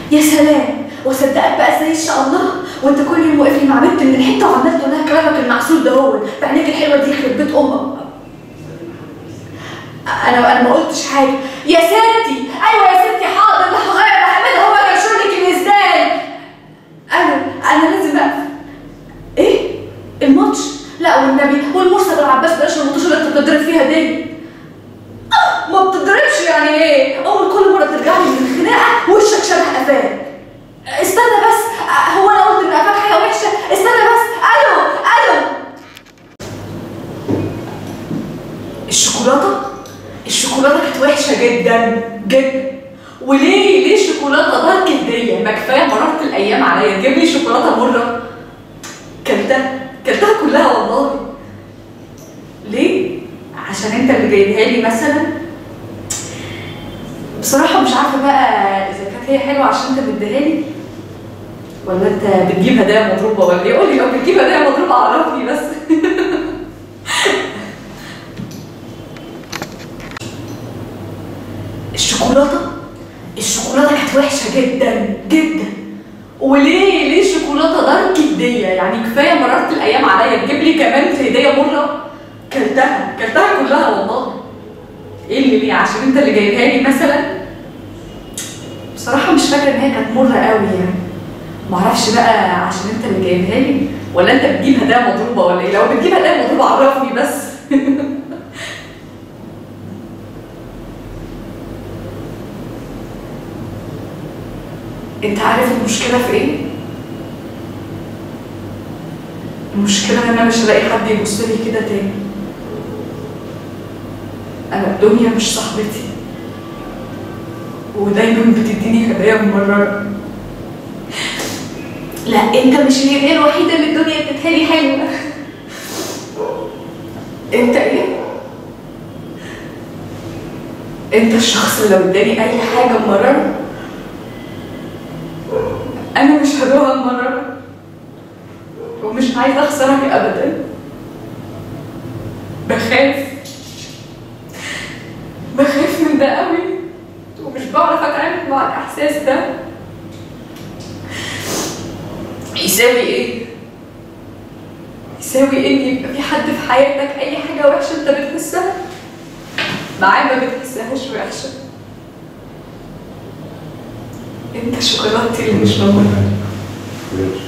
يا سلام وصدقك بقى ازاي ان شاء الله وانت كل يوم واقف لي مع بنت من الحته وعمال تقول لها كلامك المعسول ده هو بعينيك الحلوه دي يخرب بيت امك انا انا ما قلتش حاجه يا ستي ايوه يا ستي حاضر لا هغير هعملها هو انا شغلك الازاي انا انا لازم اقفل ايه الماتش لا والنبي والمرسل العباس بلاش الماتش اللي انت بتضرب فيها دي آه، ما بتضربش يعني ايه اول كل مره ترجع لي من الخناقه وشك شبه قفاك استنى بس آه، هو انا قلت ان قفاك حاجه وحشه استنى بس الو الو الشوكولاته الشوكولاته كانت وحشه جدا جدا وليه ليه شوكولاته دارك هديه ما كفايه مررت الايام عليا تجيب لي شوكولاته مره كلتها كلتها كلها والله ليه عشان انت اللي جايبها لي مثلا بصراحه مش عارفه بقى اذا كانت هي حلوه عشان انت مديها لي ولا انت بتجيب هدايا مضروبه ولا ايه قول لي لو بتجيب هدايا مضروبه عرفني بس الشوكولاته الشوكولاته كانت وحشه جدا جدا وليه ليه الشوكولاته دارك هديه يعني كفايه مررت الايام عليا تجيب لي كمان هديه مره كلتها كلتها كلها والله ايه اللي ليه عشان انت اللي جايبها لي مثلا بصراحه مش فاكره ان هي كانت مره قوي يعني معرفش بقى عشان انت اللي جايبها لي ولا انت بتجيب هدايا مضروبه ولا ايه لو بتجيب هدايا مضروبه عرفني بس انت عارف المشكله في ايه المشكله ان انا مش هلاقي حد يبص لي كده تاني انا الدنيا مش صاحبتي ودايما بتديني هدايا ممررة لا انت مش الهدية الوحيدة اللي الدنيا ادتها لي حلوة انت ايه؟ انت الشخص اللي لو اداني اي حاجة ممررة انا مش هدوها ممررة ومش عايزة اخسرك ابدا بخاف بخاف من ده قوي ومش بعرف اتعامل مع الاحساس ده يساوي ايه يساوي ايه ان يبقى في حد في حياتك اي حاجه وحشه انت بتحسها معاه ما بتحسهاش وحشه انت شوكولاتتي اللي مش موجوده